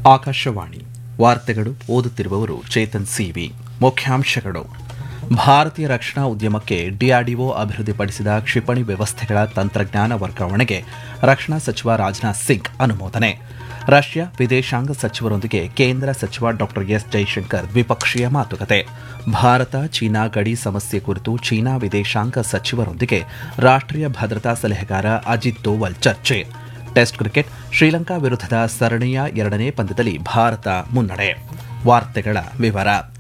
ಆಕಾಶವಾಣಿ ವಾರ್ತೆಗಳು ಓದುತ್ತಿರುವವರು ಚೇತನ್ ಸಿವಿ ಮುಖ್ಯಾಂಶಗಳು ಭಾರತೀಯ ರಕ್ಷಣಾ ಉದ್ಯಮಕ್ಕೆ ಡಿಆರ್ಡಿಒ ಅಭಿವೃದ್ಧಿಪಡಿಸಿದ ಕ್ಷಿಪಣಿ ವ್ಯವಸ್ಥೆಗಳ ತಂತ್ರಜ್ಞಾನ ವರ್ಗಾವಣೆಗೆ ರಕ್ಷಣಾ ಸಚಿವ ರಾಜನಾಥ್ ಸಿಂಗ್ ಅನುಮೋದನೆ ರಷ್ಯಾ ವಿದೇಶಾಂಗ ಸಚಿವರೊಂದಿಗೆ ಕೇಂದ್ರ ಸಚಿವ ಡಾ ಎಸ್ ಜೈಶಂಕರ್ ದ್ವಿಪಕ್ಷೀಯ ಮಾತುಕತೆ ಭಾರತ ಚೀನಾ ಗಡಿ ಸಮಸ್ಯೆ ಕುರಿತು ಚೀನಾ ವಿದೇಶಾಂಗ ಸಚಿವರೊಂದಿಗೆ ರಾಷ್ಟ್ರೀಯ ಭದ್ರತಾ ಸಲಹೆಗಾರ ಅಜಿತ್ ದೋವಲ್ ಚರ್ಚೆ ಟೆಸ್ಟ್ ಕ್ರಿಕೆಟ್ ಶ್ರೀಲಂಕಾ ವಿರುದ್ಧದ ಸರಣಿಯ ಎರಡನೇ ಪಂದ್ಯದಲ್ಲಿ ಭಾರತ ಮುನ್ನಡೆ ವಾರ್ತೆಗಳ ವಿವರ